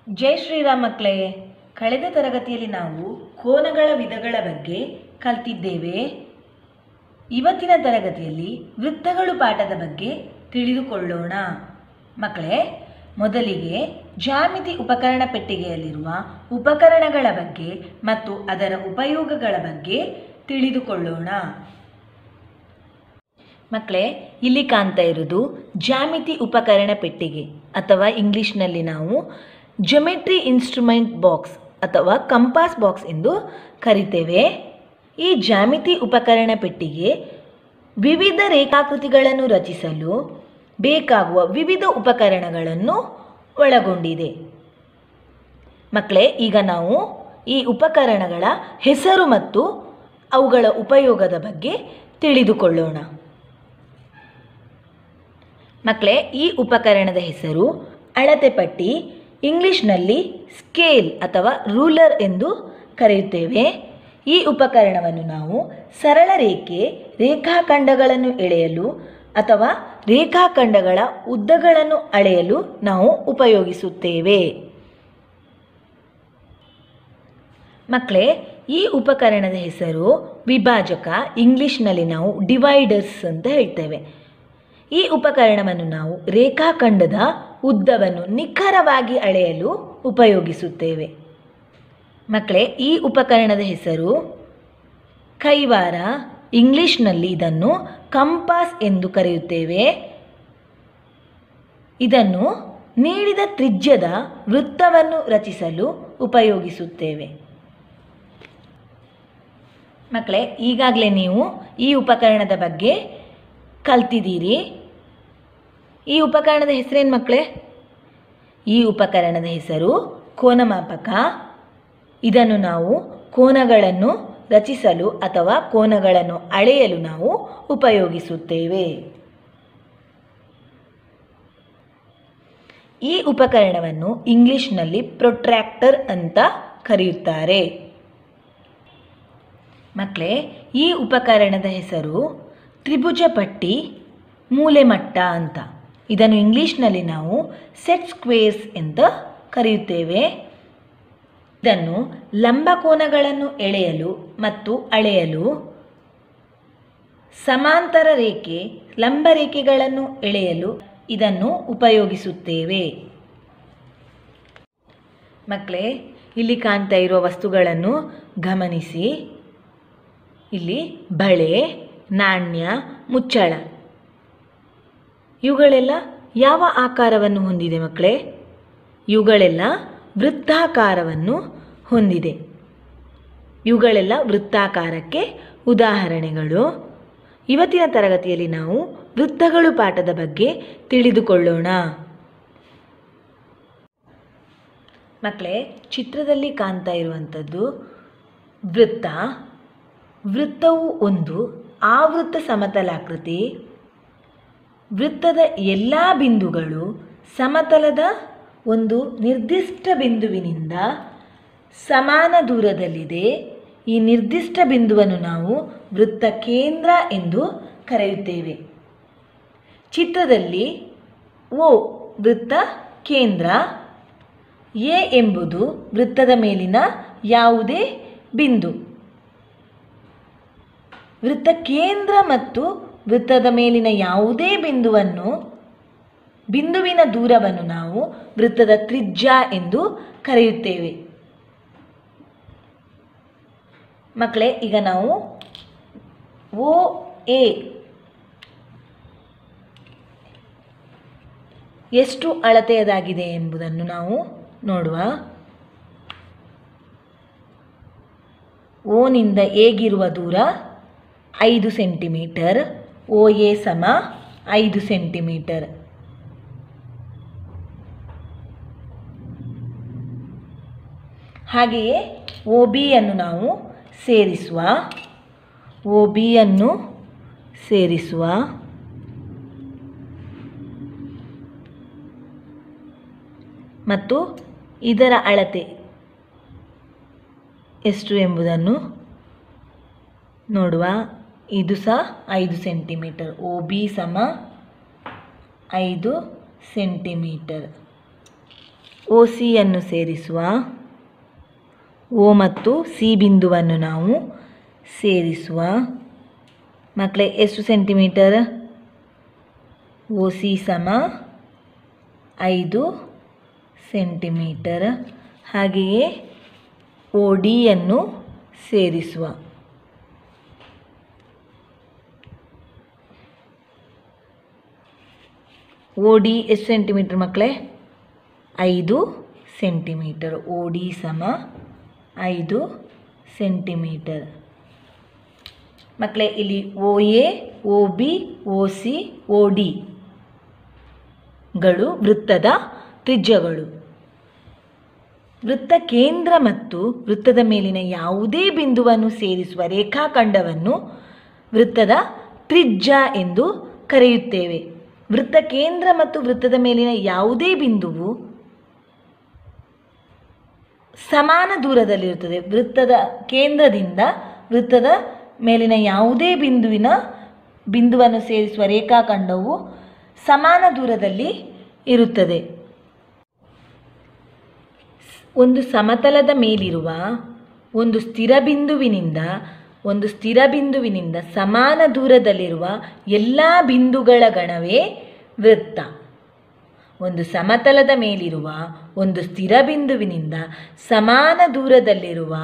ಜೈ ಶ್ರೀರಾಮ್ ಮಕ್ಕಳೇ ಕಳೆದ ತರಗತಿಯಲ್ಲಿ ನಾವು ಕೋನಗಳ ವಿಧಗಳ ಬಗ್ಗೆ ಕಲ್ತಿದ್ದೇವೆ ಇವತ್ತಿನ ತರಗತಿಯಲ್ಲಿ ವೃತ್ತಗಳು ಪಾಠದ ಬಗ್ಗೆ ತಿಳಿದುಕೊಳ್ಳೋಣ ಮಕ್ಕಳೇ ಮೊದಲಿಗೆ ಜಾಮಿತಿ ಉಪಕರಣ ಪೆಟ್ಟಿಗೆಯಲ್ಲಿರುವ ಉಪಕರಣಗಳ ಬಗ್ಗೆ ಮತ್ತು ಅದರ ಉಪಯೋಗಗಳ ಬಗ್ಗೆ ತಿಳಿದುಕೊಳ್ಳೋಣ ಮಕ್ಕಳೇ ಇಲ್ಲಿ ಕಾಣ್ತಾ ಇರೋದು ಜಾಮಿತಿ ಉಪಕರಣ ಪೆಟ್ಟಿಗೆ ಅಥವಾ ಇಂಗ್ಲಿಷ್ನಲ್ಲಿ ನಾವು ಜೊಮೆಟ್ರಿ ಇನ್ಸ್ಟ್ರುಮೆಂಟ್ ಬಾಕ್ಸ್ ಅಥವಾ ಕಂಪಾಸ್ ಬಾಕ್ಸ್ ಎಂದು ಕರಿತೇವೆ ಈ ಜಾಮಿತಿ ಉಪಕರಣ ಪೆಟ್ಟಿಗೆ ವಿವಿಧ ರೇಖಾಕೃತಿಗಳನ್ನು ರಚಿಸಲು ಬೇಕಾಗುವ ವಿವಿಧ ಉಪಕರಣಗಳನ್ನು ಒಳಗೊಂಡಿದೆ ಮಕ್ಕಳೇ ಈಗ ನಾವು ಈ ಉಪಕರಣಗಳ ಹೆಸರು ಮತ್ತು ಅವುಗಳ ಉಪಯೋಗದ ಬಗ್ಗೆ ತಿಳಿದುಕೊಳ್ಳೋಣ ಮಕ್ಕಳೇ ಈ ಉಪಕರಣದ ಹೆಸರು ಅಳತೆ ಪಟ್ಟಿ ಇಂಗ್ಲಿಷ್ನಲ್ಲಿ ಸ್ಕೇಲ್ ಅಥವಾ ರೂಲರ್ ಎಂದು ಕರೆಯುತ್ತೇವೆ ಈ ಉಪಕರಣವನ್ನು ನಾವು ಸರಳ ರೇಖೆ ರೇಖಾಖಂಡಗಳನ್ನು ಎಳೆಯಲು ಅಥವಾ ರೇಖಾಖಂಡಗಳ ಉದ್ದಗಳನ್ನು ಅಳೆಯಲು ನಾವು ಉಪಯೋಗಿಸುತ್ತೇವೆ ಮಕ್ಕಳೇ ಈ ಉಪಕರಣದ ಹೆಸರು ವಿಭಾಜಕ ಇಂಗ್ಲಿಷ್ನಲ್ಲಿ ನಾವು ಡಿವೈಡರ್ಸ್ ಅಂತ ಹೇಳ್ತೇವೆ ಈ ಉಪಕರಣವನ್ನು ನಾವು ರೇಖಾಖಂಡದ ಉದ್ದವನ್ನು ನಿಖರವಾಗಿ ಅಳೆಯಲು ಉಪಯೋಗಿಸುತ್ತೇವೆ ಮಕ್ಕಳೇ ಈ ಉಪಕರಣದ ಹೆಸರು ಕೈವಾರ ಇಂಗ್ಲಿಷ್ನಲ್ಲಿ ಇದನ್ನು ಕಂಪಾಸ್ ಎಂದು ಕರೆಯುತ್ತೇವೆ ಇದನ್ನು ನೀಡಿದ ತ್ರಿಜ್ಯದ ವೃತ್ತವನ್ನು ರಚಿಸಲು ಉಪಯೋಗಿಸುತ್ತೇವೆ ಮಕ್ಕಳೇ ಈಗಾಗಲೇ ನೀವು ಈ ಉಪಕರಣದ ಬಗ್ಗೆ ಕಲ್ತಿದ್ದೀರಿ ಈ ಉಪಕರಣದ ಹೆಸರೇನು ಮಕ್ಕಳೇ ಈ ಉಪಕರಣದ ಹೆಸರು ಕೋನಮಾಪಕ ಇದನ್ನು ನಾವು ಕೋನಗಳನ್ನು ರಚಿಸಲು ಅಥವಾ ಕೋನಗಳನ್ನು ಅಳೆಯಲು ನಾವು ಉಪಯೋಗಿಸುತ್ತೇವೆ ಈ ಉಪಕರಣವನ್ನು ಇಂಗ್ಲಿಷ್ನಲ್ಲಿ ಪ್ರೊಟ್ರ್ಯಾಕ್ಟರ್ ಅಂತ ಕರೆಯುತ್ತಾರೆ ಮಕ್ಕಳೇ ಈ ಉಪಕರಣದ ಹೆಸರು ತ್ರಿಭುಜ ಪಟ್ಟಿ ಮೂಲೆಮಟ್ಟ ಅಂತ ಇದನ್ನು ಇಂಗ್ಲಿಷ್ನಲ್ಲಿ ನಾವು ಸೆಟ್ ಸ್ಕ್ವೇರ್ಸ್ ಅಂತ ಕರೆಯುತ್ತೇವೆ ಇದನ್ನು ಲಂಬಕೋನಗಳನ್ನು ಎಳೆಯಲು ಮತ್ತು ಅಳೆಯಲು ಸಮಾಂತರ ರೇಖೆ ಲಂಬ ರೇಖೆಗಳನ್ನು ಎಳೆಯಲು ಇದನ್ನು ಉಪಯೋಗಿಸುತ್ತೇವೆ ಮಕ್ಕಳೇ ಇಲ್ಲಿ ಕಾಣ್ತಾ ಇರುವ ವಸ್ತುಗಳನ್ನು ಗಮನಿಸಿ ಇಲ್ಲಿ ಬಳೆ ನಾಣ್ಯ ಮುಚ್ಚಳ ಇವುಗಳೆಲ್ಲ ಯಾವ ಆಕಾರವನ್ನು ಹೊಂದಿದೆ ಮಕ್ಕಳೇ ಇವುಗಳೆಲ್ಲ ವೃತ್ತಾಕಾರವನ್ನು ಹೊಂದಿದೆ ಇವುಗಳೆಲ್ಲ ವೃತ್ತಾಕಾರಕ್ಕೆ ಉದಾಹರಣೆಗಳು ಇವತ್ತಿನ ತರಗತಿಯಲ್ಲಿ ನಾವು ವೃತ್ತಗಳು ಪಾಠದ ಬಗ್ಗೆ ತಿಳಿದುಕೊಳ್ಳೋಣ ಮಕ್ಕಳೇ ಚಿತ್ರದಲ್ಲಿ ಕಾಣ್ತಾ ಇರುವಂಥದ್ದು ವೃತ್ತ ವೃತ್ತವು ಒಂದು ಆವೃತ್ತ ಸಮತಲಾಕೃತಿ ವೃತ್ತದ ಎಲ್ಲ ಬಿಂದುಗಳು ಸಮತಲದ ಒಂದು ನಿರ್ದಿಷ್ಟ ಬಿಂದುವಿನಿಂದ ಸಮಾನ ದೂರದಲ್ಲಿದೆ ಈ ನಿರ್ದಿಷ್ಟ ಬಿಂದುವನ್ನು ನಾವು ವೃತ್ತ ಕೇಂದ್ರ ಎಂದು ಕರೆಯುತ್ತೇವೆ ಚಿತ್ರದಲ್ಲಿ ಓ ವೃತ್ತ ಕೇಂದ್ರ ಎ ಎಂಬುದು ವೃತ್ತದ ಮೇಲಿನ ಯಾವುದೇ ಬಿಂದು ವೃತ್ತ ಕೇಂದ್ರ ಮತ್ತು ವೃತ್ತದ ಮೇಲಿನ ಯಾವುದೇ ಬಿಂದುವನ್ನು ಬಿಂದುವಿನ ದೂರವನ್ನು ನಾವು ವೃತ್ತದ ತ್ರಿಜ್ಯ ಎಂದು ಕರೆಯುತ್ತೇವೆ ಮಕ್ಕಳೇ ಈಗ ನಾವು ಓ ಎ ಎಷ್ಟು ಅಳತೆಯದಾಗಿದೆ ಎಂಬುದನ್ನು ನಾವು ನೋಡುವ ಓನಿಂದ ಎಗಿರುವ ದೂರ ಐದು ಸೆಂಟಿಮೀಟರ್ ಓ ಎ ಸಮ ಐದು ಸೆಂಟಿಮೀಟರ್ ಹಾಗೆಯೇ ಒ ಬಿಯನ್ನು ನಾವು ಸೇರಿಸುವ ಒ ಬಿಯನ್ನು ಸೇರಿಸುವ ಮತ್ತು ಇದರ ಅಳತೆ ಎಷ್ಟು ಎಂಬುದನ್ನು ನೋಡುವ ಇದು ಸಹ ಐದು ಸೆಂಟಿಮೀಟರ್ ಒ ಬಿ ಸಮ ಐದು ಸೆಂಟಿಮೀಟರ್ ಒ ಸಿಯನ್ನು ಸೇರಿಸುವ ಓ ಮತ್ತು ಸಿ ಬಿಂದುವನ್ನು ನಾವು ಸೇರಿಸುವ ಮಕ್ಕಳೇ ಎಷ್ಟು ಸೆಂಟಿಮೀಟರ್ ಒ ಸಿ ಸಮ ಐದು ಸೆಂಟಿಮೀಟರ್ ಹಾಗೆಯೇ ಒ ಡಿಯನ್ನು ಸೇರಿಸುವ ಒ ಡಿ ಎಷ್ಟು ಸೆಂಟಿಮೀಟರ್ ಮಕ್ಕಳೇ ಐದು ಸೆಂಟಿಮೀಟರ್ ಒ ಡಿ ಸಮ ಐದು ಸೆಂಟಿಮೀಟರ್ ಮಕ್ಕಳೇ ಇಲ್ಲಿ O A O B O C O D ಗಳು ವೃತ್ತದ ತ್ರಿಜ್ಯಗಳು ವೃತ್ತ ಕೇಂದ್ರ ಮತ್ತು ವೃತ್ತದ ಮೇಲಿನ ಯಾವುದೇ ಬಿಂದುವನ್ನು ಸೇರಿಸುವ ರೇಖಾಖಂಡವನ್ನು ವೃತ್ತದ ತ್ರಿಜ್ಯ ಎಂದು ಕರೆಯುತ್ತೇವೆ ವೃತ್ತ ಕೇಂದ್ರ ಮತ್ತು ವೃತ್ತದ ಮೇಲಿನ ಯಾವುದೇ ಬಿಂದುವು ಸಮಾನ ದೂರದಲ್ಲಿರುತ್ತದೆ ವೃತ್ತದ ಕೇಂದ್ರದಿಂದ ವೃತ್ತದ ಮೇಲಿನ ಯಾವುದೇ ಬಿಂದುವಿನ ಬಿಂದುವನ್ನು ಸೇರಿಸುವ ರೇಖಾಖಂಡವು ಸಮಾನ ದೂರದಲ್ಲಿ ಇರುತ್ತದೆ ಒಂದು ಸಮತಲದ ಮೇಲಿರುವ ಒಂದು ಸ್ಥಿರ ಬಿಂದುವಿನಿಂದ ಒಂದು ಸ್ಥಿರ ಬಿಂದುವಿನಿಂದ ಸಮಾನ ದೂರದಲ್ಲಿರುವ ಎಲ್ಲ ಬಿಂದುಗಳ ಗಣವೇ ವೃತ್ತ ಒಂದು ಸಮತಲದ ಮೇಲಿರುವ ಒಂದು ಸ್ಥಿರ ಬಿಂದುವಿನಿಂದ ಸಮಾನ ದೂರದಲ್ಲಿರುವ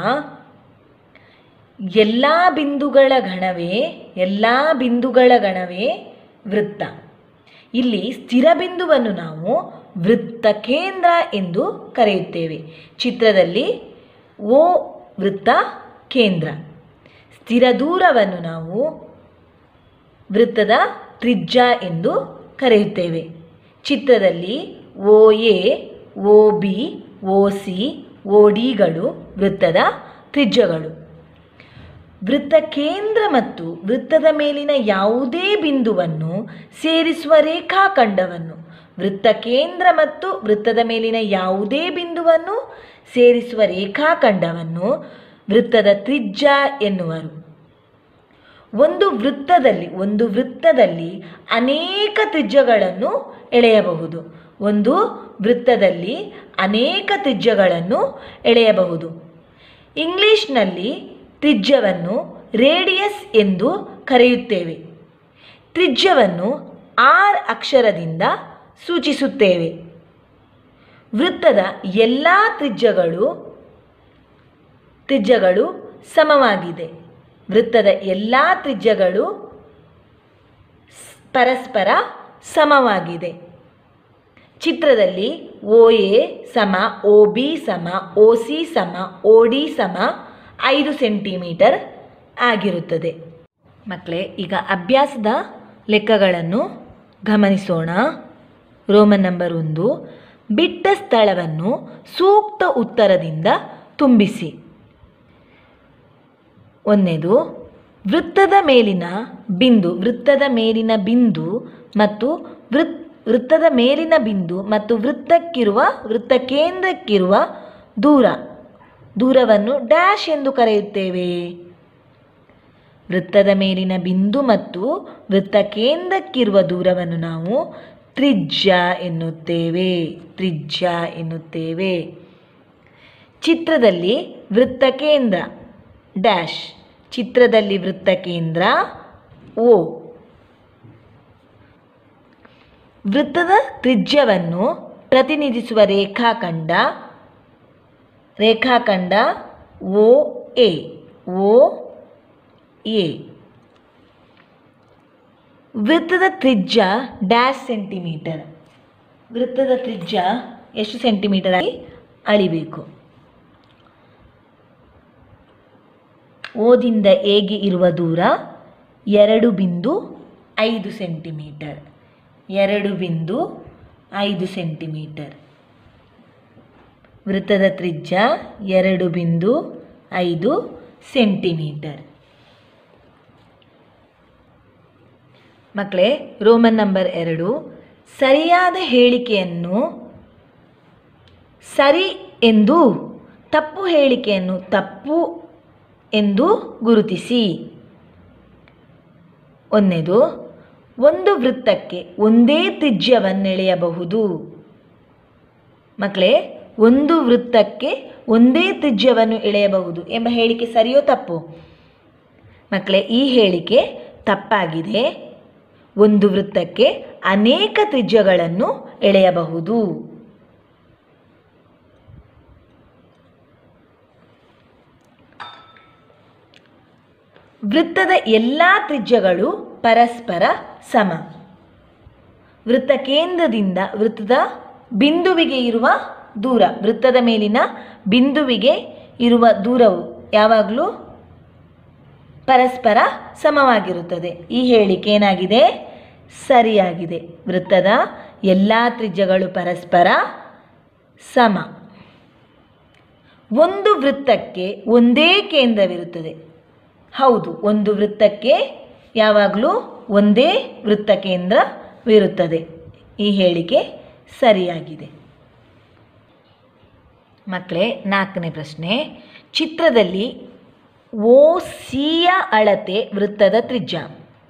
ಎಲ್ಲ ಬಿಂದುಗಳ ಗಣವೇ ಎಲ್ಲ ಬಿಂದುಗಳ ಗಣವೇ ವೃತ್ತ ಇಲ್ಲಿ ಸ್ಥಿರ ಬಿಂದುವನ್ನು ನಾವು ವೃತ್ತ ಕೇಂದ್ರ ಎಂದು ಕರೆಯುತ್ತೇವೆ ಚಿತ್ರದಲ್ಲಿ ಓ ವೃತ್ತ ಕೇಂದ್ರ ಸ್ಥಿರ ದೂರವನ್ನು ನಾವು ವೃತ್ತದ ತ್ರಿಜ್ಯ ಎಂದು ಕರೆಯುತ್ತೇವೆ ಚಿತ್ರದಲ್ಲಿ O A O B O C O ಡಿಗಳು ವೃತ್ತದ ತ್ರಿಜ್ಯಗಳು ವೃತ್ತ ಕೇಂದ್ರ ಮತ್ತು ವೃತ್ತದ ಮೇಲಿನ ಯಾವುದೇ ಬಿಂದುವನ್ನು ಸೇರಿಸುವ ರೇಖಾಖಂಡವನ್ನು ವೃತ್ತ ಕೇಂದ್ರ ಮತ್ತು ವೃತ್ತದ ಮೇಲಿನ ಯಾವುದೇ ಬಿಂದುವನ್ನು ಸೇರಿಸುವ ರೇಖಾಖಂಡವನ್ನು ವೃತ್ತದ ತ್ರಿಜ್ಯ ಎನ್ನುವರು ಒಂದು ವೃತ್ತದಲ್ಲಿ ಒಂದು ವೃತ್ತದಲ್ಲಿ ಅನೇಕ ತ್ರಿಜ್ಯಗಳನ್ನು ಎಳೆಯಬಹುದು ಒಂದು ವೃತ್ತದಲ್ಲಿ ಅನೇಕ ತ್ರಿಜ್ಯಗಳನ್ನು ಎಳೆಯಬಹುದು ಇಂಗ್ಲಿಷ್ನಲ್ಲಿ ತ್ರಿಜ್ಯವನ್ನು ರೇಡಿಯಸ್ ಎಂದು ಕರೆಯುತ್ತೇವೆ ತ್ರಿಜ್ಯವನ್ನು ಆರ್ ಅಕ್ಷರದಿಂದ ಸೂಚಿಸುತ್ತೇವೆ ವೃತ್ತದ ಎಲ್ಲ ತ್ರಿಜ್ಯಗಳು ತ್ರಿಜ್ಯಗಳು ಸಮವಾಗಿದೆ ವೃತ್ತದ ಎಲ್ಲ ತ್ರಿಜ್ಯಗಳು ಸ್- ಪರಸ್ಪರ ಸಮವಾಗಿದೆ ಚಿತ್ರದಲ್ಲಿ ಒ ಎ ಸಮ ಒ ಬಿ ಸಮ ಒ ಸಿ ಸಮ ಒ ಡಿ ಸಮ ಐದು ಸೆಂಟಿಮೀಟರ್ ಆಗಿರುತ್ತದೆ ಮಕ್ಕಳೇ ಈಗ ಅಭ್ಯಾಸದ ಲೆಕ್ಕಗಳನ್ನು ಗಮನಿಸೋಣ ರೋಮನ್ ನಂಬರ್ ಒಂದು ಬಿಟ್ಟ ಸ್ಥಳವನ್ನು ಸೂಕ್ತ ಉತ್ತರದಿಂದ ತುಂಬಿಸಿ ಒಂದನೇದು ವೃತ್ತದ ಮೇಲಿನ ಬಿಂದು ವೃತ್ತದ ಮೇಲಿನ ಬಿಂದು ಮತ್ತು ವೃತ್ ವೃತ್ತದ ಮೇಲಿನ ಬಿಂದು ಮತ್ತು ವೃತ್ತಕ್ಕಿರುವ ವೃತ್ತ ಕೇಂದ್ರಕ್ಕಿರುವ ದೂರ ದೂರವನ್ನು ಡ್ಯಾಶ್ ಎಂದು ಕರೆಯುತ್ತೇವೆ ವೃತ್ತದ ಮೇಲಿನ ಬಿಂದು ಮತ್ತು ವೃತ್ತ ಕೇಂದ್ರಕ್ಕಿರುವ ದೂರವನ್ನು ನಾವು ತ್ರಿಜ್ಯ ಎನ್ನುತ್ತೇವೆ ತ್ರಿಜ್ಯ ಎನ್ನುತ್ತೇವೆ ಚಿತ್ರದಲ್ಲಿ ವೃತ್ತ ಕೇಂದ್ರ ಡ್ಯಾಶ್ ಚಿತ್ರದಲ್ಲಿ ವೃತ್ತ ಕೇಂದ್ರ ಓ ವೃತ್ತದ ತ್ರಿಜ್ಯವನ್ನು ಪ್ರತಿನಿಧಿಸುವ ರೇಖಾಖಂಡ ರೇಖಾಖಂಡ ಓ ಎ ಓ ಎ ವೃತ್ತದ ತ್ರಿಜ್ಯ ಡ್ಯಾಶ್ ಸೆಂಟಿಮೀಟರ್ ವೃತ್ತದ ತ್ರಿಜ್ಯ ಎಷ್ಟು ಸೆಂಟಿಮೀಟರ್ ಆಗಿ ಅಳಿಬೇಕು ಓದಿಂದ ಎಗೆ ಇರುವ ದೂರ ಎರಡು ಬಿಂದು ಐದು ಸೆಂಟಿಮೀಟರ್ ಎರಡು ಬಿಂದು ಐದು ಸೆಂಟಿಮೀಟರ್ ವೃತ್ತದ ತ್ರಿಜ್ಯ ಎರಡು ಬಿಂದು ಐದು ಸೆಂಟಿಮೀಟರ್ ಮಕ್ಕಳೇ ರೋಮನ್ ನಂಬರ್ ಎರಡು ಸರಿಯಾದ ಹೇಳಿಕೆಯನ್ನು ಸರಿ ಎಂದು ತಪ್ಪು ಹೇಳಿಕೆಯನ್ನು ತಪ್ಪು ಎಂದು ಗುರುತಿಸಿ ಒಂದನೇದು ಒಂದು ವೃತ್ತಕ್ಕೆ ಒಂದೇ ತ್ರಿಜ್ಯವನ್ನೆಳೆಯಬಹುದು ಮಕ್ಕಳೇ ಒಂದು ವೃತ್ತಕ್ಕೆ ಒಂದೇ ತ್ರಿಜ್ಯವನ್ನು ಎಳೆಯಬಹುದು ಎಂಬ ಹೇಳಿಕೆ ಸರಿಯೋ ತಪ್ಪು ಮಕ್ಕಳೇ ಈ ಹೇಳಿಕೆ ತಪ್ಪಾಗಿದೆ ಒಂದು ವೃತ್ತಕ್ಕೆ ಅನೇಕ ತ್ರಿಜ್ಯಗಳನ್ನು ಎಳೆಯಬಹುದು ವೃತ್ತದ ಎಲ್ಲ ತ್ರಿಜ್ಯಗಳು ಪರಸ್ಪರ ಸಮ ವೃತ್ತ ಕೇಂದ್ರದಿಂದ ವೃತ್ತದ ಬಿಂದುವಿಗೆ ಇರುವ ದೂರ ವೃತ್ತದ ಮೇಲಿನ ಬಿಂದುವಿಗೆ ಇರುವ ದೂರವು ಯಾವಾಗಲೂ ಪರಸ್ಪರ ಸಮವಾಗಿರುತ್ತದೆ ಈ ಹೇಳಿಕೆ ಏನಾಗಿದೆ ಸರಿಯಾಗಿದೆ ವೃತ್ತದ ಎಲ್ಲ ತ್ರಿಜ್ಯಗಳು ಪರಸ್ಪರ ಸಮ ಒಂದು ವೃತ್ತಕ್ಕೆ ಒಂದೇ ಕೇಂದ್ರವಿರುತ್ತದೆ ಹೌದು ಒಂದು ವೃತ್ತಕ್ಕೆ ಯಾವಾಗಲೂ ಒಂದೇ ವೃತ್ತ ಕೇಂದ್ರವಿರುತ್ತದೆ ಈ ಹೇಳಿಕೆ ಸರಿಯಾಗಿದೆ ಮಕ್ಕಳೇ ನಾಲ್ಕನೇ ಪ್ರಶ್ನೆ ಚಿತ್ರದಲ್ಲಿ ಓ ಸಿಯ ಅಳತೆ ವೃತ್ತದ ತ್ರಿಜ್ಯ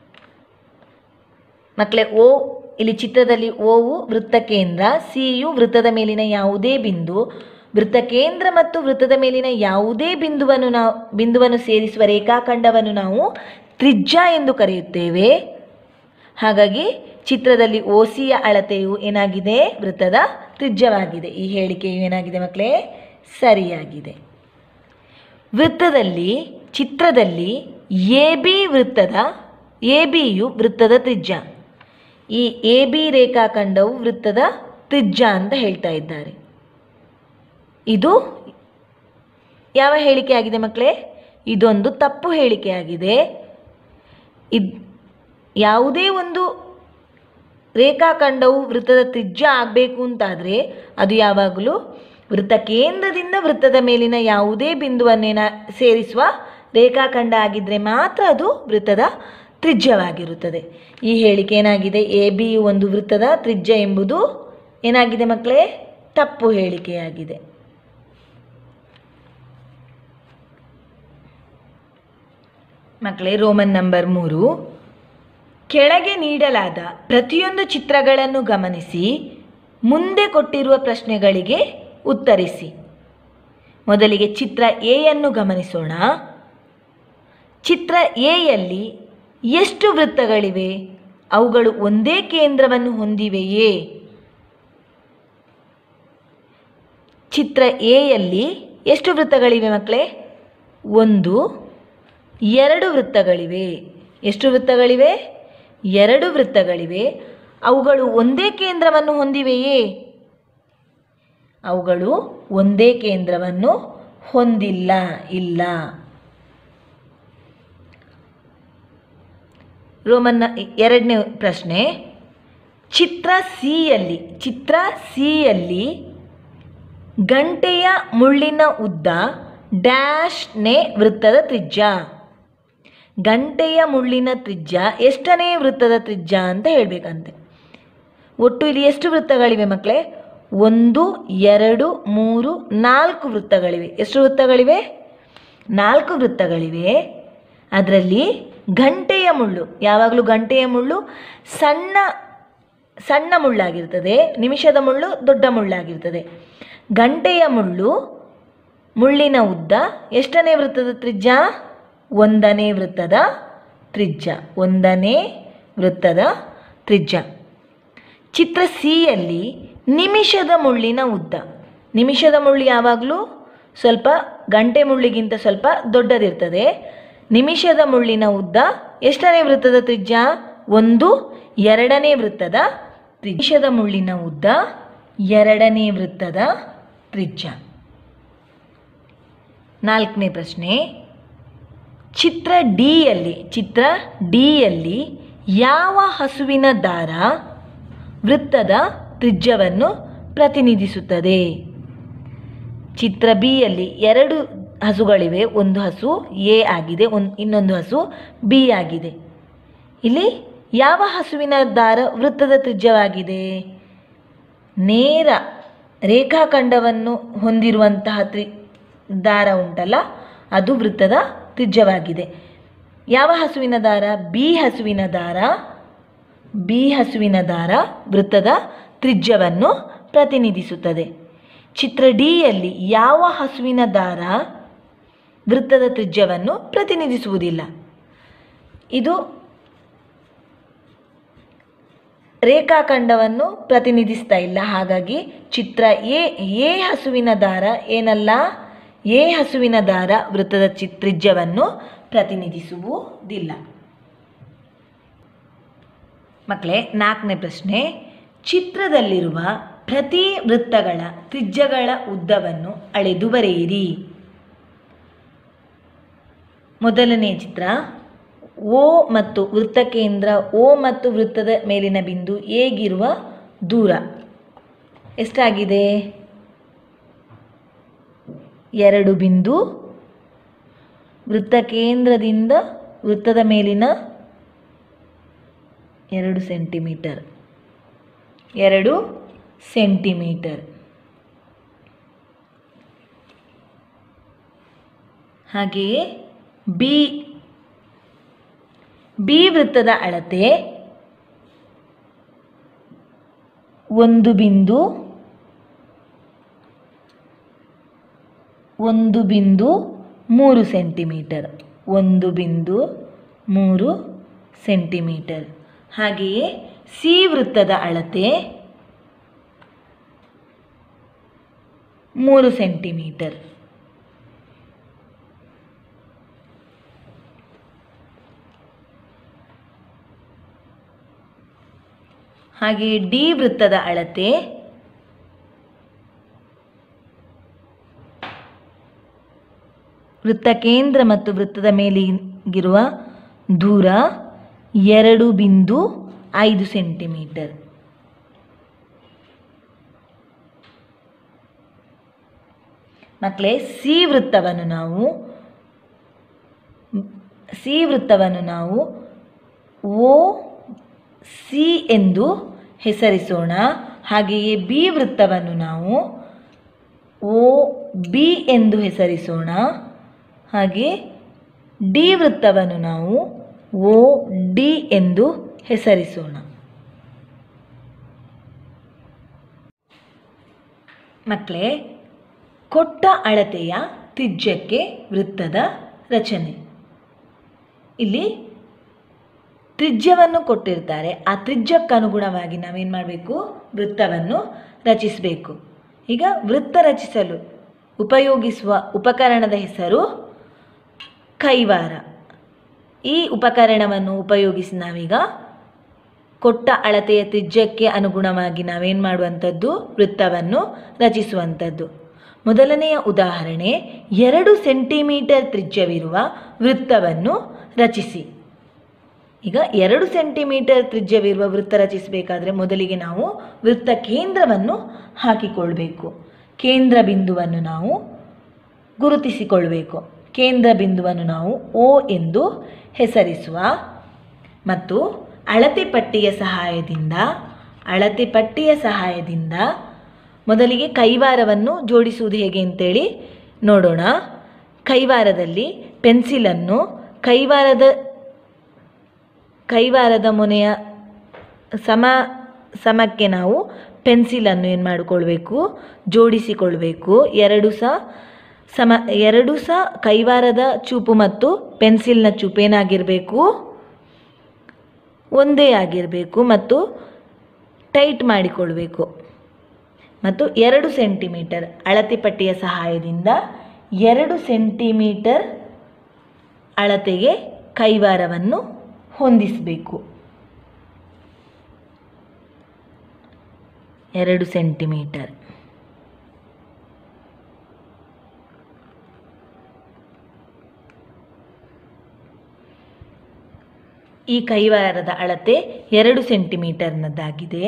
ಮಕ್ಕಳೇ ಓ ಇಲ್ಲಿ ಚಿತ್ರದಲ್ಲಿ ಓವು ವೃತ್ತ ಕೇಂದ್ರ ಸಿಯು ವೃತ್ತದ ಮೇಲಿನ ಯಾವುದೇ ಬಿಂದು ವೃತ್ತ ಕೇಂದ್ರ ಮತ್ತು ವೃತ್ತದ ಮೇಲಿನ ಯಾವುದೇ ಬಿಂದುವನ್ನು ನಾವು ಬಿಂದುವನ್ನು ಸೇರಿಸುವ ರೇಖಾಖಂಡವನ್ನು ನಾವು ತ್ರಿಜ್ಯ ಎಂದು ಕರೆಯುತ್ತೇವೆ ಹಾಗಾಗಿ ಚಿತ್ರದಲ್ಲಿ ಓಸಿಯ ಅಳತೆಯು ಏನಾಗಿದೆ ವೃತ್ತದ ತ್ರಿಜ್ಯವಾಗಿದೆ ಈ ಹೇಳಿಕೆಯು ಏನಾಗಿದೆ ಮಕ್ಕಳೇ ಸರಿಯಾಗಿದೆ ವೃತ್ತದಲ್ಲಿ ಚಿತ್ರದಲ್ಲಿ ಎ ಬಿ ವೃತ್ತದ ಎ ಬಿಯು ವೃತ್ತದ ತ್ರಿಜ್ಯ ಈ ಎ ಬಿ ರೇಖಾಖಂಡವು ವೃತ್ತದ ತ್ರಿಜ್ಯ ಅಂತ ಹೇಳ್ತಾ ಇದ್ದಾರೆ ಇದು ಯಾವ ಹೇಳಿಕೆ ಆಗಿದೆ ಮಕ್ಕಳೇ ಇದೊಂದು ತಪ್ಪು ಹೇಳಿಕೆಯಾಗಿದೆ ಇದ್ ಯಾವುದೇ ಒಂದು ರೇಖಾಖಂಡವು ವೃತ್ತದ ತ್ರಿಜ್ಯ ಆಗಬೇಕು ಅಂತಾದರೆ ಅದು ಯಾವಾಗಲೂ ವೃತ್ತ ಕೇಂದ್ರದಿಂದ ವೃತ್ತದ ಮೇಲಿನ ಯಾವುದೇ ಬಿಂದುವನ್ನೇನ ಸೇರಿಸುವ ರೇಖಾಖಂಡ ಆಗಿದ್ದರೆ ಮಾತ್ರ ಅದು ವೃತ್ತದ ತ್ರಿಜ್ಯವಾಗಿರುತ್ತದೆ ಈ ಹೇಳಿಕೆ ಏನಾಗಿದೆ ಎ ಬಿ ಒಂದು ವೃತ್ತದ ತ್ರಿಜ್ಯ ಎಂಬುದು ಏನಾಗಿದೆ ಮಕ್ಕಳೇ ತಪ್ಪು ಹೇಳಿಕೆಯಾಗಿದೆ ಮಕ್ಕಳೇ ರೋಮನ್ ನಂಬರ್ ಮೂರು ಕೆಳಗೆ ನೀಡಲಾದ ಪ್ರತಿಯೊಂದು ಚಿತ್ರಗಳನ್ನು ಗಮನಿಸಿ ಮುಂದೆ ಕೊಟ್ಟಿರುವ ಪ್ರಶ್ನೆಗಳಿಗೆ ಉತ್ತರಿಸಿ ಮೊದಲಿಗೆ ಚಿತ್ರ ಎಯನ್ನು ಗಮನಿಸೋಣ ಚಿತ್ರ ಎಯಲ್ಲಿ ಎಷ್ಟು ವೃತ್ತಗಳಿವೆ ಅವುಗಳು ಒಂದೇ ಕೇಂದ್ರವನ್ನು ಹೊಂದಿವೆಯೇ ಚಿತ್ರ ಎಯಲ್ಲಿ ಎಷ್ಟು ವೃತ್ತಗಳಿವೆ ಮಕ್ಕಳೇ ಒಂದು ಎರಡು ವೃತ್ತಗಳಿವೆ ಎಷ್ಟು ವೃತ್ತಗಳಿವೆ ಎರಡು ವೃತ್ತಗಳಿವೆ ಅವುಗಳು ಒಂದೇ ಕೇಂದ್ರವನ್ನು ಹೊಂದಿವೆಯೇ ಅವುಗಳು ಒಂದೇ ಕೇಂದ್ರವನ್ನು ಹೊಂದಿಲ್ಲ ಇಲ್ಲ ರೋಮನ್ನ ಎರಡನೇ ಪ್ರಶ್ನೆ ಚಿತ್ರ ಸಿಯಲ್ಲಿ ಚಿತ್ರ ಸಿಯಲ್ಲಿ ಗಂಟೆಯ ಮುಳ್ಳಿನ ಉದ್ದ ಡ್ಯಾಶ್ನೇ ವೃತ್ತದ ತ್ರಿಜ್ಯ ಗಂಟೆಯ ಮುಳ್ಳಿನ ತ್ರಿಜ್ಯ ಎಷ್ಟನೇ ವೃತ್ತದ ತ್ರಿಜ್ಯ ಅಂತ ಹೇಳಬೇಕಂತೆ ಒಟ್ಟು ಇಲ್ಲಿ ಎಷ್ಟು ವೃತ್ತಗಳಿವೆ ಮಕ್ಕಳೇ ಒಂದು ಎರಡು ಮೂರು ನಾಲ್ಕು ವೃತ್ತಗಳಿವೆ ಎಷ್ಟು ವೃತ್ತಗಳಿವೆ ನಾಲ್ಕು ವೃತ್ತಗಳಿವೆ ಅದರಲ್ಲಿ ಗಂಟೆಯ ಮುಳ್ಳು ಯಾವಾಗಲೂ ಗಂಟೆಯ ಮುಳ್ಳು ಸಣ್ಣ ಸಣ್ಣ ಮುಳ್ಳಾಗಿರ್ತದೆ ನಿಮಿಷದ ಮುಳ್ಳು ದೊಡ್ಡ ಮುಳ್ಳಾಗಿರ್ತದೆ ಗಂಟೆಯ ಮುಳ್ಳು ಮುಳ್ಳಿನ ಉದ್ದ ಎಷ್ಟನೇ ವೃತ್ತದ ತ್ರಿಜ್ಯ ಒಂದನೇ ವೃತ್ತದ ತ್ರಿಜ್ಯ ಒಂದನೇ ವೃತ್ತದ ತ್ರಿಜ್ಯ ಚಿತ್ರ ಸಿಯಲ್ಲಿ ನಿಮಿಷದ ಮುಳ್ಳಿನ ಉದ್ದ ನಿಮಿಷದ ಮುಳ್ಳು ಯಾವಾಗಲೂ ಸ್ವಲ್ಪ ಗಂಟೆ ಮುಳ್ಳಿಗಿಂತ ಸ್ವಲ್ಪ ದೊಡ್ಡದಿರ್ತದೆ ನಿಮಿಷದ ಮುಳ್ಳಿನ ಉದ್ದ ಎಷ್ಟನೇ ವೃತ್ತದ ತ್ರಿಜ್ಯ ಒಂದು ಎರಡನೇ ವೃತ್ತದ ತ್ರಿಜ್ಯದ ಮುಳ್ಳಿನ ಉದ್ದ ಎರಡನೇ ವೃತ್ತದ ತ್ರಿಜ್ಯ ನಾಲ್ಕನೇ ಪ್ರಶ್ನೆ ಚಿತ್ರ ಡಿಯಲ್ಲಿ ಚಿತ್ರ ಡಿಯಲ್ಲಿ ಯಾವ ಹಸುವಿನ ದಾರ ವೃತ್ತದ ತ್ರಿಜ್ಯವನ್ನು ಪ್ರತಿನಿಧಿಸುತ್ತದೆ ಚಿತ್ರ ಬಿಯಲ್ಲಿ ಎರಡು ಹಸುಗಳಿವೆ ಒಂದು ಹಸು ಎ ಆಗಿದೆ ಒಂದು ಇನ್ನೊಂದು ಹಸು ಬಿ ಆಗಿದೆ ಇಲ್ಲಿ ಯಾವ ಹಸುವಿನ ದಾರ ವೃತ್ತದ ತ್ರಿಜ್ಯವಾಗಿದೆ ನೇರ ರೇಖಾಖಂಡವನ್ನು ಹೊಂದಿರುವಂತಹ ತ್ರಿ ದಾರ ಉಂಟಲ್ಲ ಅದು ವೃತ್ತದ ತ್ರಿಜ್ಯವಾಗಿದೆ ಯಾವ ಹಸುವಿನ ದಾರ ಬಿ ಹಸುವಿನ ದಾರ ಬಿ ಹಸುವಿನ ದಾರ ವೃತ್ತದ ತ್ರಿಜ್ಯವನ್ನು ಪ್ರತಿನಿಧಿಸುತ್ತದೆ ಚಿತ್ರ ಡಿಯಲ್ಲಿ ಯಾವ ಹಸುವಿನ ದಾರ ವೃತ್ತದ ತ್ರಿಜ್ಯವನ್ನು ಪ್ರತಿನಿಧಿಸುವುದಿಲ್ಲ ಇದು ರೇಖಾಖಂಡವನ್ನು ಪ್ರತಿನಿಧಿಸ್ತಾ ಇಲ್ಲ ಹಾಗಾಗಿ ಚಿತ್ರ ಎ ಎ ಹಸುವಿನ ದಾರ ಏನಲ್ಲ ಎ ಹಸುವಿನ ದಾರ ವೃತ್ತದ ಚಿ ತ್ರಿಜ್ಯವನ್ನು ಪ್ರತಿನಿಧಿಸುವುದಿಲ್ಲ ಮಕ್ಕಳೇ ನಾಲ್ಕನೇ ಪ್ರಶ್ನೆ ಚಿತ್ರದಲ್ಲಿರುವ ಪ್ರತಿ ವೃತ್ತಗಳ ತ್ರಿಜ್ಯಗಳ ಉದ್ದವನ್ನು ಅಳೆದು ಬರೆಯಿರಿ ಮೊದಲನೇ ಚಿತ್ರ ಓ ಮತ್ತು ವೃತ್ತಕೇಂದ್ರ ಓ ಮತ್ತು ವೃತ್ತದ ಮೇಲಿನ ಬಿಂದು ಏಗಿರುವ ದೂರ ಎಷ್ಟಾಗಿದೆ ಎರಡು ಬಿಂದು ವೃತ್ತಕೇಂದ್ರದಿಂದ ವೃತ್ತದ ಮೇಲಿನ ಎರಡು ಸೆಂಟಿಮೀಟರ್ ಎರಡು ಸೆಂಟಿಮೀಟರ್ ಹಾಗೆಯೇ ಬಿ ಬಿ ವೃತ್ತದ ಅಳತೆ ಒಂದು ಬಿಂದು ಒಂದು ಬಿಂದು ಮೂರು ಸೆಂಟಿಮೀಟರ್ ಒಂದು ಬಿಂದು ಮೂರು ಸೆಂಟಿಮೀಟರ್ ಹಾಗೆಯೇ ಸಿ ವೃತ್ತದ ಅಳತೆ ಮೂರು ಸೆಂಟಿಮೀಟರ್ ಹಾಗೆಯೇ ಡಿ ವೃತ್ತದ ಅಳತೆ ವೃತ್ತಕೇಂದ್ರ ಮತ್ತು ವೃತ್ತದ ಮೇಲಿಗಿರುವ ದೂರ ಎರಡು ಬಿಂದು ಐದು ಸೆಂಟಿಮೀಟರ್ ಮಕ್ಕಳೇ ಸಿ ವೃತ್ತವನ್ನು ನಾವು ಸಿ ವೃತ್ತವನ್ನು ನಾವು ಓ ಸಿ ಎಂದು ಹೆಸರಿಸೋಣ ಹಾಗೆಯೇ ಬಿ ವೃತ್ತವನ್ನು ನಾವು ಓ ಬಿ ಎಂದು ಹೆಸರಿಸೋಣ ಹಾಗೆ ಡಿ ವೃತ್ತವನ್ನು ನಾವು ಓ ಡಿ ಎಂದು ಹೆಸರಿಸೋಣ ಮಕ್ಕಳೇ ಕೊಟ್ಟ ಅಳತೆಯ ತ್ರಿಜ್ಯಕ್ಕೆ ವೃತ್ತದ ರಚನೆ ಇಲ್ಲಿ ತ್ರಿಜ್ಯವನ್ನು ಕೊಟ್ಟಿರ್ತಾರೆ ಆ ತ್ರಿಜ್ಯಕ್ಕನುಗುಣವಾಗಿ ನಾವೇನು ಮಾಡಬೇಕು ವೃತ್ತವನ್ನು ರಚಿಸಬೇಕು ಈಗ ವೃತ್ತ ರಚಿಸಲು ಉಪಯೋಗಿಸುವ ಉಪಕರಣದ ಹೆಸರು ಕೈವಾರ ಈ ಉಪಕರಣವನ್ನು ಉಪಯೋಗಿಸಿ ನಾವೀಗ ಕೊಟ್ಟ ಅಳತೆಯ ತ್ರಿಜ್ಯಕ್ಕೆ ಅನುಗುಣವಾಗಿ ನಾವೇನು ಮಾಡುವಂಥದ್ದು ವೃತ್ತವನ್ನು ರಚಿಸುವಂಥದ್ದು ಮೊದಲನೆಯ ಉದಾಹರಣೆ ಎರಡು ಸೆಂಟಿಮೀಟರ್ ತ್ರಿಜ್ಯವಿರುವ ವೃತ್ತವನ್ನು ರಚಿಸಿ ಈಗ ಎರಡು ಸೆಂಟಿಮೀಟರ್ ತ್ರಿಜ್ಯವಿರುವ ವೃತ್ತ ರಚಿಸಬೇಕಾದ್ರೆ ಮೊದಲಿಗೆ ನಾವು ವೃತ್ತ ಕೇಂದ್ರವನ್ನು ಹಾಕಿಕೊಳ್ಬೇಕು ಕೇಂದ್ರ ಬಿಂದುವನ್ನು ನಾವು ಗುರುತಿಸಿಕೊಳ್ಬೇಕು ಕೇಂದ್ರ ಬಿಂದುವನ್ನು ನಾವು ಓ ಎಂದು ಹೆಸರಿಸುವ ಮತ್ತು ಅಳತೆ ಪಟ್ಟಿಯ ಸಹಾಯದಿಂದ ಅಳತೆ ಪಟ್ಟಿಯ ಸಹಾಯದಿಂದ ಮೊದಲಿಗೆ ಕೈವಾರವನ್ನು ಜೋಡಿಸುವುದು ಹೇಗೆ ಅಂತೇಳಿ ನೋಡೋಣ ಕೈವಾರದಲ್ಲಿ ಪೆನ್ಸಿಲನ್ನು ಕೈವಾರದ ಕೈವಾರದ ಮೊನೆಯ ಸಮ ಸಮಕ್ಕೆ ನಾವು ಪೆನ್ಸಿಲನ್ನು ಏನು ಮಾಡಿಕೊಳ್ಬೇಕು ಜೋಡಿಸಿಕೊಳ್ಬೇಕು ಎರಡು ಸಹ ಸಮ ಎರಡು ಸಹ ಕೈವಾರದ ಚೂಪು ಮತ್ತು ಪೆನ್ಸಿಲ್ನ ಚೂಪು ಏನಾಗಿರಬೇಕು ಒಂದೇ ಆಗಿರಬೇಕು ಮತ್ತು ಟೈಟ್ ಮಾಡಿಕೊಳ್ಬೇಕು ಮತ್ತು ಎರಡು ಸೆಂಟಿಮೀಟರ್ ಅಳತೆ ಪಟ್ಟಿಯ ಸಹಾಯದಿಂದ ಎರಡು ಸೆಂಟಿಮೀಟರ್ ಅಳತೆಗೆ ಕೈವಾರವನ್ನು ಹೊಂದಿಸಬೇಕು ಎರಡು ಸೆಂಟಿಮೀಟರ್ ಈ ಕೈವಾರದ ಅಳತೆ ಎರಡು ಸೆಂಟಿಮೀಟರ್ನದ್ದಾಗಿದೆ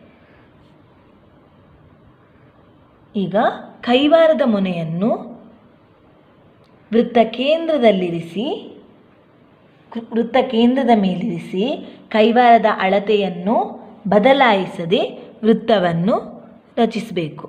ಈಗ ಕೈವಾರದ ಮೊನೆಯನ್ನು ವೃತ್ತ ಕೇಂದ್ರದಲ್ಲಿರಿಸಿ ಕು- ವೃತ್ತ ಕೇಂದ್ರದ ಮೇಲಿರಿಸಿ ಕೈವಾರದ ಅಳತೆಯನ್ನು ಬದಲಾಯಿಸದೆ ವೃತ್ತವನ್ನು ರಚಿಸಬೇಕು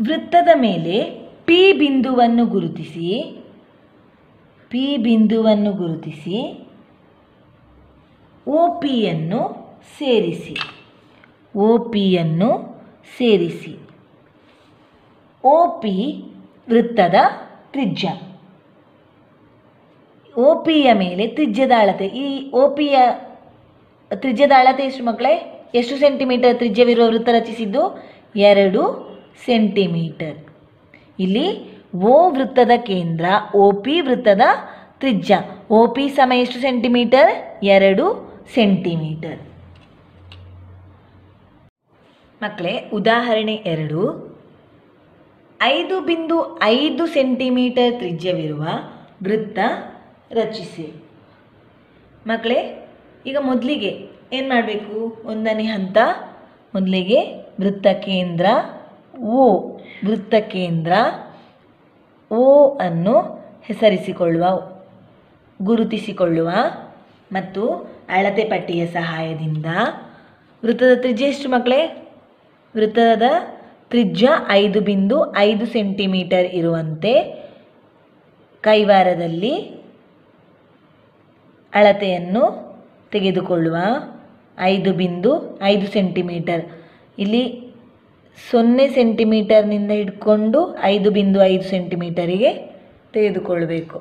ವೃತ್ತದ ಮೇಲೆ ಪಿ ಬಿಂದುವನ್ನು ಗುರುತಿಸಿ ಪಿ ಬಿಂದುವನ್ನು ಗುರುತಿಸಿ ಒ ಪಿಯನ್ನು ಸೇರಿಸಿ ಒ ಪಿಯನ್ನು ಸೇರಿಸಿ ಒ ಪಿ ವೃತ್ತದ ತ್ರಿಜ್ಯ ಒ ಪಿಯ ಮೇಲೆ ತ್ರಿಜ್ಯದ ಅಳತೆ ಈ ಒ ಪಿಯ ತ್ರಿಜ್ಯದ ಅಳತೆ ಎಷ್ಟು ಮಕ್ಕಳೇ ಎಷ್ಟು ಸೆಂಟಿಮೀಟರ್ ತ್ರಿಜ್ಯವಿರುವ ವೃತ್ತ ರಚಿಸಿದ್ದು ಎರಡು ಸೆಂಟಿಮೀಟರ್ ಇಲ್ಲಿ ಓ ವೃತ್ತದ ಕೇಂದ್ರ ಒ ಪಿ ವೃತ್ತದ ತ್ರಿಜ್ಯ ಒ ಪಿ ಸಮ ಎಷ್ಟು ಸೆಂಟಿಮೀಟರ್ ಎರಡು ಸೆಂಟಿಮೀಟರ್ ಮಕ್ಕಳೇ ಉದಾಹರಣೆ ಎರಡು ಐದು ಬಿಂದು ಐದು ಸೆಂಟಿಮೀಟರ್ ತ್ರಿಜ್ಯವಿರುವ ವೃತ್ತ ರಚಿಸಿ ಮಕ್ಕಳೇ ಈಗ ಮೊದಲಿಗೆ ಏನು ಮಾಡಬೇಕು ಒಂದನೇ ಹಂತ ಮೊದಲಿಗೆ ವೃತ್ತ ಕೇಂದ್ರ ಓ ವೃತ್ತ ಕೇಂದ್ರ ಓ ಅನ್ನು ಹೆಸರಿಸಿಕೊಳ್ಳುವ ಗುರುತಿಸಿಕೊಳ್ಳುವ ಮತ್ತು ಅಳತೆ ಪಟ್ಟಿಯ ಸಹಾಯದಿಂದ ವೃತ್ತದ ತ್ರಿಜ್ಯ ಎಷ್ಟು ಮಕ್ಕಳೇ ವೃತ್ತದ ತ್ರಿಜ್ಯ ಐದು ಬಿಂದು ಐದು ಸೆಂಟಿಮೀಟರ್ ಇರುವಂತೆ ಕೈವಾರದಲ್ಲಿ ಅಳತೆಯನ್ನು ತೆಗೆದುಕೊಳ್ಳುವ ಐದು ಬಿಂದು ಐದು ಸೆಂಟಿಮೀಟರ್ ಇಲ್ಲಿ ಸೊನ್ನೆ ಸೆಂಟಿಮೀಟರ್ನಿಂದ ಹಿಡ್ಕೊಂಡು ಐದು ಬಿಂದು ಐದು ಸೆಂಟಿಮೀಟರಿಗೆ ತೆಗೆದುಕೊಳ್ಬೇಕು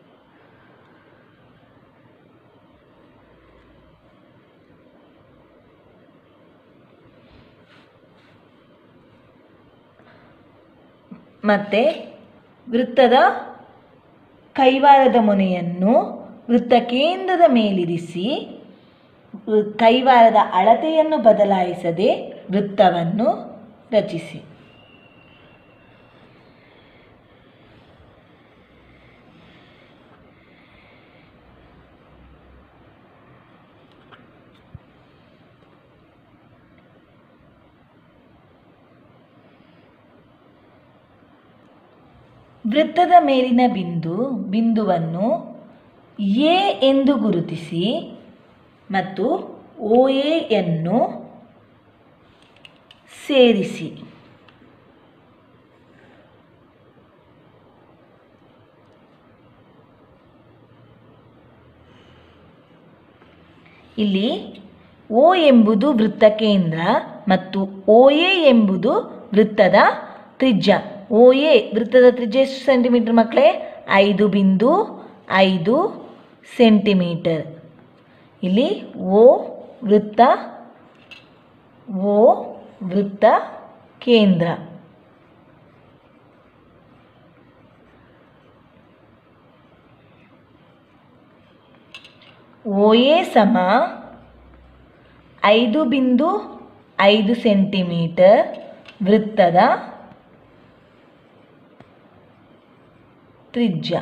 ಮತ್ತು ವೃತ್ತದ ಕೈವಾರದ ಮೊನೆಯನ್ನು ವೃತ್ತ ಕೇಂದ್ರದ ಮೇಲಿರಿಸಿ ವೃ- ಕೈವಾರದ ಅಳತೆಯನ್ನು ಬದಲಾಯಿಸದೆ ವೃತ್ತವನ್ನು ರಚಿಸಿ ವೃತ್ತದ ಮೇಲಿನ ಬಿಂದು ಬಿಂದುವನ್ನು ಎ ಎಂದು ಗುರುತಿಸಿ ಮತ್ತು ಒ ಎಯನ್ನು ಸೇರಿಸಿ ಇಲ್ಲಿ ಓ ಎಂಬುದು ವೃತ್ತ ಕೇಂದ್ರ ಮತ್ತು ಒ ಎ ಎಂಬುದು ವೃತ್ತದ ತ್ರಿಜ್ಯ ಒ ಎ ವೃತ್ತದ ತ್ರಿಜ್ಯ ಎಷ್ಟು ಸೆಂಟಿಮೀಟರ್ ಮಕ್ಕಳೇ ಐದು ಬಿಂದು ಐದು ಸೆಂಟಿಮೀಟರ್ ಇಲ್ಲಿ ಓ ವೃತ್ತ ಓ ವೃತ್ತ ಕೇಂದ್ರ ಒ ಎ ಸಮ ಐದು ಬಿಂದು ಐದು ಸೆಂಟಿಮೀಟರ್ ವೃತ್ತದ ತ್ರಿಜ್ಯ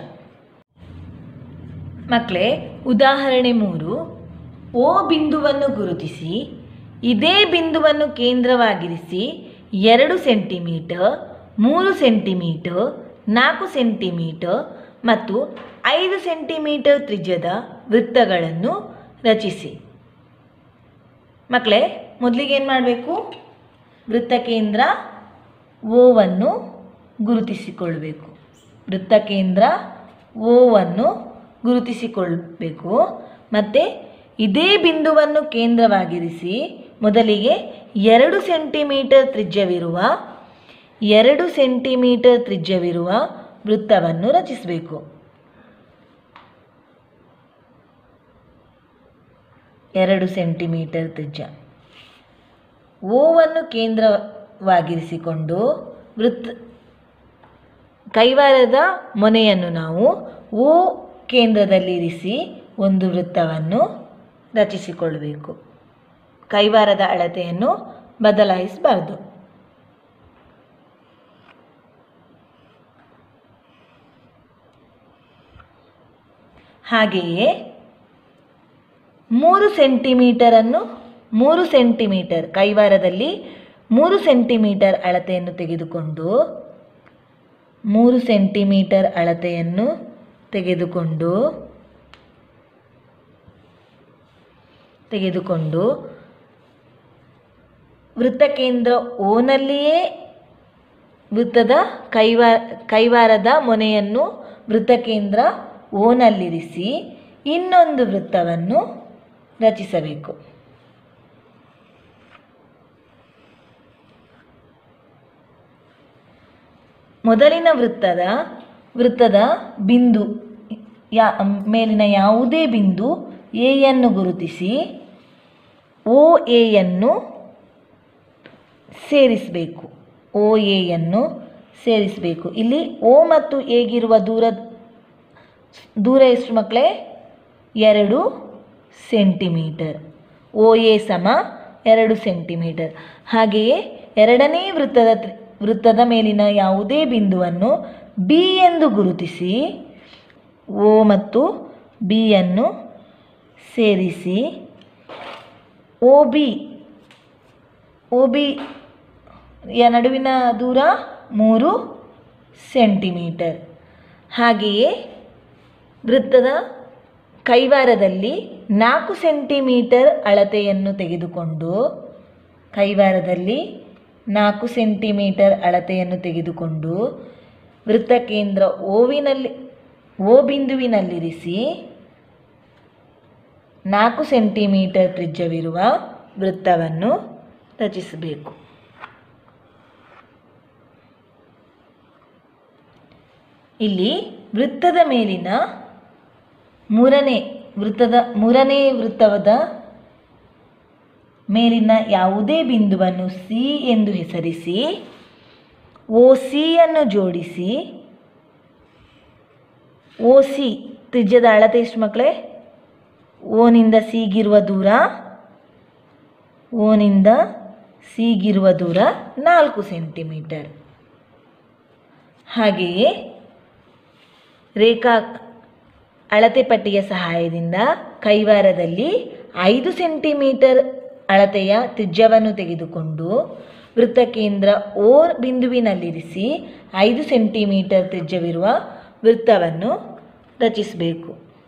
ಮಕ್ಕಳೇ ಉದಾಹರಣೆ ಮೂರು ಓ ಬಿಂದುವನ್ನು ಗುರುತಿಸಿ ಇದೇ ಬಿಂದುವನ್ನು ಕೇಂದ್ರವಾಗಿರಿಸಿ ಎರಡು ಸೆಂಟಿಮೀಟರ್ ಮೂರು ಸೆಂಟಿಮೀಟರ್ ನಾಲ್ಕು ಸೆಂಟಿಮೀಟರ್ ಮತ್ತು ಐದು ಸೆಂಟಿಮೀಟರ್ ತ್ರಿಜ್ಯದ ವೃತ್ತಗಳನ್ನು ರಚಿಸಿ ಮಕ್ಕಳೇ ಮೊದಲಿಗೆ ಏನು ಮಾಡಬೇಕು ವೃತ್ತ ಕೇಂದ್ರ ಓವನ್ನು ಗುರುತಿಸಿಕೊಳ್ಬೇಕು ವೃತ್ತ ಕೇಂದ್ರ ಓವನ್ನು ಗುರುತಿಸಿಕೊಳ್ಬೇಕು ಮತ್ತು ಇದೇ ಬಿಂದುವನ್ನು ಕೇಂದ್ರವಾಗಿರಿಸಿ ಮೊದಲಿಗೆ ಎರಡು ಸೆಂಟಿಮೀಟರ್ ತ್ರಿಜ್ಯವಿರುವ ಎರಡು ಸೆಂಟಿಮೀಟರ್ ತ್ರಿಜ್ಯವಿರುವ ವೃತ್ತವನ್ನು ರಚಿಸಬೇಕು ಎರಡು ಸೆಂಟಿಮೀಟರ್ ತ್ರಿಜ್ಯ ಓವನ್ನು ಕೇಂದ್ರವಾಗಿರಿಸಿಕೊಂಡು ವೃತ್ತ ಕೈವಾರದ ಮೊನೆಯನ್ನು ನಾವು ಓ ಕೇಂದ್ರದಲ್ಲಿರಿಸಿ ಒಂದು ವೃತ್ತವನ್ನು ರಚಿಸಿಕೊಳ್ಳಬೇಕು ಕೈವಾರದ ಅಳತೆಯನ್ನು ಬದಲಾಯಿಸಬಾರ್ದು ಹಾಗೆಯೇ ಮೂರು ಸೆಂಟಿಮೀಟರನ್ನು ಮೂರು ಸೆಂಟಿಮೀಟರ್ ಕೈವಾರದಲ್ಲಿ ಮೂರು ಸೆಂಟಿಮೀಟರ್ ಅಳತೆಯನ್ನು ತೆಗೆದುಕೊಂಡು ಮೂರು ಸೆಂಟಿಮೀಟರ್ ಅಳತೆಯನ್ನು ತೆಗೆದುಕೊಂಡು ತೆಗೆದುಕೊಂಡು ವೃತ್ತಕೇಂದ್ರ ಓನಲ್ಲಿಯೇ ವೃತ್ತದ ಕೈವಾ ಕೈವಾರದ ಮೊನೆಯನ್ನು ವೃತ್ತಕೇಂದ್ರ ಓನಲ್ಲಿರಿಸಿ ಇನ್ನೊಂದು ವೃತ್ತವನ್ನು ರಚಿಸಬೇಕು ಮೊದಲಿನ ವೃತ್ತದ ವೃತ್ತದ ಬಿಂದು ಯಾ ಮೇಲಿನ ಯಾವುದೇ ಬಿಂದು ಎಯನ್ನು ಗುರುತಿಸಿ ಓ ಎಯನ್ನು ಸೇರಿಸಬೇಕು ಓ ಎಯನ್ನು ಸೇರಿಸಬೇಕು ಇಲ್ಲಿ ಓ ಮತ್ತು ಎಗಿರುವ ದೂರ ದೂರ ಎಷ್ಟು ಮಕ್ಕಳೇ ಎರಡು ಸೆಂಟಿಮೀಟರ್ ಓ ಎ ಸಮ ಎರಡು ಸೆಂಟಿಮೀಟರ್ ಹಾಗೆಯೇ ಎರಡನೇ ವೃತ್ತದ ತ್ರಿ- ವೃತ್ತದ ಮೇಲಿನ ಯಾವುದೇ ಬಿಂದುವನ್ನು ಬಿ ಎಂದು ಗುರುತಿಸಿ ಓ ಮತ್ತು ಬಿಯನ್ನು ಸೇರಿಸಿ ಓ ಬಿ ಓ ಬಿ ಯ ನಡುವಿನ ದೂರ ಮೂರು ಸೆಂಟಿಮೀಟರ್ ಹಾಗೆಯೇ ವೃತ್ತದ ಕೈವಾರದಲ್ಲಿ ನಾಲ್ಕು ಸೆಂಟಿಮೀಟರ್ ಅಳತೆಯನ್ನು ತೆಗೆದುಕೊಂಡು ಕೈವಾರದಲ್ಲಿ ನಾಲ್ಕು ಸೆಂಟಿಮೀಟರ್ ಅಳತೆಯನ್ನು ತೆಗೆದುಕೊಂಡು ವೃತ್ತಕೇಂದ್ರ ಓವಿನಲ್ಲಿ ಓ ಬಿಂದುವಿನಲ್ಲಿರಿಸಿ ನಾಲ್ಕು ಸೆಂಟಿಮೀಟರ್ ತ್ರಿಜ್ಯವಿರುವ ವೃತ್ತವನ್ನು ರಚಿಸಬೇಕು ಇಲ್ಲಿ ವೃತ್ತದ ಮೇಲಿನ ಮೂರನೇ ವೃತ್ತದ ಮೂರನೇ ವೃತ್ತದ ಮೇಲಿನ ಯಾವುದೇ ಬಿಂದುವನ್ನು ಸಿ ಎಂದು ಹೆಸರಿಸಿ ಓ ಸಿಯನ್ನು ಜೋಡಿಸಿ ಓ ಸಿ ತ್ರಿಜ್ಯದ ಅಳತೆ ಎಷ್ಟು ಮಕ್ಕಳೇ ಓನಿಂದ ಸಿಗಿರುವ ದೂರ ಓನಿಂದ ಸಿಗಿರುವ ದೂರ ನಾಲ್ಕು ಸೆಂಟಿಮೀಟರ್ ಹಾಗೆಯೇ ರೇಖಾ ಅಳತೆ ಪಟ್ಟಿಯ ಸಹಾಯದಿಂದ ಕೈವಾರದಲ್ಲಿ ಐದು ಸೆಂಟಿಮೀಟರ್ ಅಳತೆಯ ತ್ರಿಜ್ಯವನ್ನು ತೆಗೆದುಕೊಂಡು ವೃತ್ತಕೇಂದ್ರ ಓ ಬಿಂದುವಿನಲ್ಲಿರಿಸಿ ಐದು ಸೆಂಟಿಮೀಟರ್ ತ್ರಿಜ್ಯವಿರುವ ವೃತ್ತವನ್ನು ರಚಿಸಬೇಕು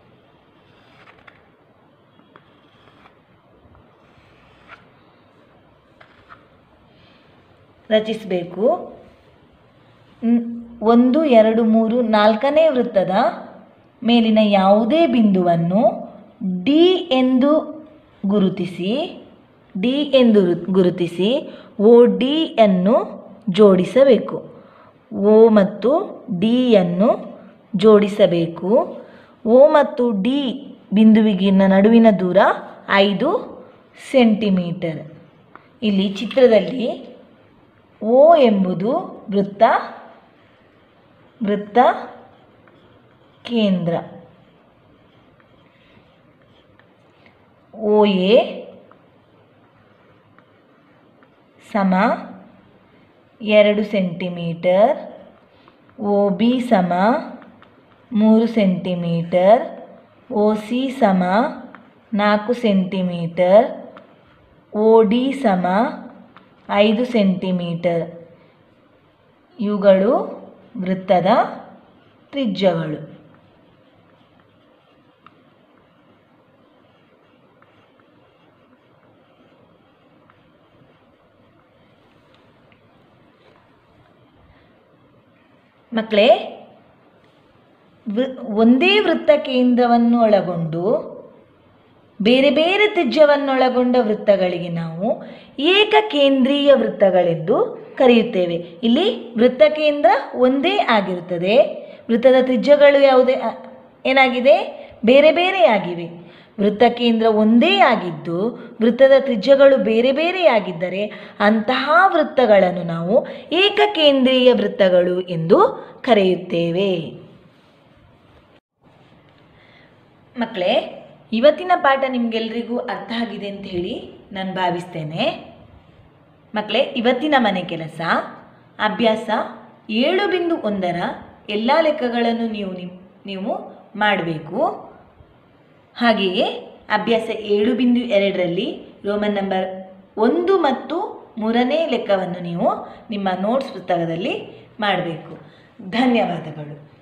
ರಚಿಸಬೇಕು ನ್- ಒಂದು ಎರಡು ಮೂರು ನಾಲ್ಕನೇ ವೃತ್ತದ ಮೇಲಿನ ಯಾವುದೇ ಬಿಂದುವನ್ನು ಡಿ ಎಂದು ಗುರುತಿಸಿ ಡಿ ಎಂದು ರು- ಗುರುತಿಸಿ ಓ ಡಿ ಅನ್ನು ಜೋಡಿಸಬೇಕು ಓ ಮತ್ತು ಡಿಯನ್ನು ಜೋಡಿಸಬೇಕು ಓ ಮತ್ತು ಡಿ ಬಿಂದುವಿಗಿನ ನಡುವಿನ ದೂರ ಐದು ಸೆಂಟಿಮೀಟರ್ ಇಲ್ಲಿ ಚಿತ್ರದಲ್ಲಿ ಓ ಎಂಬುದು ವೃತ್ತ ವೃತ್ತ ಕೇಂದ್ರ ಓ ಎ ಸಮ ಎರಡು ಸೆಂಟಿಮೀಟರ್ ಓ ಬಿ ಸಮ ಮೂರು ಸೆಂಟಿಮೀಟರ್ ಓ ಸಿ ಸಮ ನಾಲ್ಕು ಸೆಂಟಿಮೀಟರ್ ಓ ಡಿ ಸಮ ಐದು ಸೆಂಟಿಮೀಟರ್ ಇವುಗಳು ವೃತ್ತದ ತ್ರಿಜ್ಯಗಳು ಮಕ್ಕಳೇ ವೃ- ಒಂದೇ ವೃತ್ತ ಕೇಂದ್ರವನ್ನು ಒಳಗೊಂಡು ಬೇರೆ ಬೇರೆ ತ್ರಿಜ್ಯವನ್ನೊಳಗೊಂಡ ವೃತ್ತಗಳಿಗೆ ನಾವು ಏಕಕೇಂದ್ರೀಯ ವೃತ್ತಗಳೆಂದು ಕರೆಯುತ್ತೇವೆ ಇಲ್ಲಿ ವೃತ್ತ ಕೇಂದ್ರ ಒಂದೇ ಆಗಿರುತ್ತದೆ ವೃತ್ತದ ತ್ರಿಜ್ಯಗಳು ಯಾವುದೇ ಆ, ಏನಾಗಿದೆ ಬೇರೆ ಬೇರೆ ಆಗಿವೆ ವೃತ್ತ ಕೇಂದ್ರ ಒಂದೇ ಆಗಿದ್ದು ವೃತ್ತದ ತ್ರಿಜ್ಯಗಳು ಬೇರೆ ಬೇರೆಯಾಗಿದ್ದರೆ ಅಂತಹ ವೃತ್ತಗಳನ್ನು ನಾವು ಏಕಕೇಂದ್ರೀಯ ವೃತ್ತಗಳು ಎಂದು ಕರೆಯುತ್ತೇವೆ ಮಕ್ಕಳೇ ಇವತ್ತಿನ ಪಾಠ ನಿಮಗೆಲ್ರಿಗೂ ಅರ್ಥ ಆಗಿದೆ ಅಂತ ಹೇಳಿ ನಾನು ಭಾವಿಸ್ತೇನೆ ಮಕ್ಕಳೇ ಇವತ್ತಿನ ಮನೆ ಕೆಲಸ ಅಭ್ಯಾಸ ಏಳು ಬಿಂದು ಒಂದರ ಎಲ್ಲ ಲೆಕ್ಕಗಳನ್ನು ನೀವು ನಿಮ್- ನೀವು ಮಾಡಬೇಕು ಹಾಗೆಯೇ ಅಭ್ಯಾಸ ಏಳು ಬಿಂದು ಎರಡರಲ್ಲಿ ರೋಮನ್ ನಂಬರ್ ಒಂದು ಮತ್ತು ಮೂರನೇ ಲೆಕ್ಕವನ್ನು ನೀವು ನಿಮ್ಮ ನೋಟ್ಸ್ ಪುಸ್ತಕದಲ್ಲಿ ಮಾಡಬೇಕು ಧನ್ಯವಾದಗಳು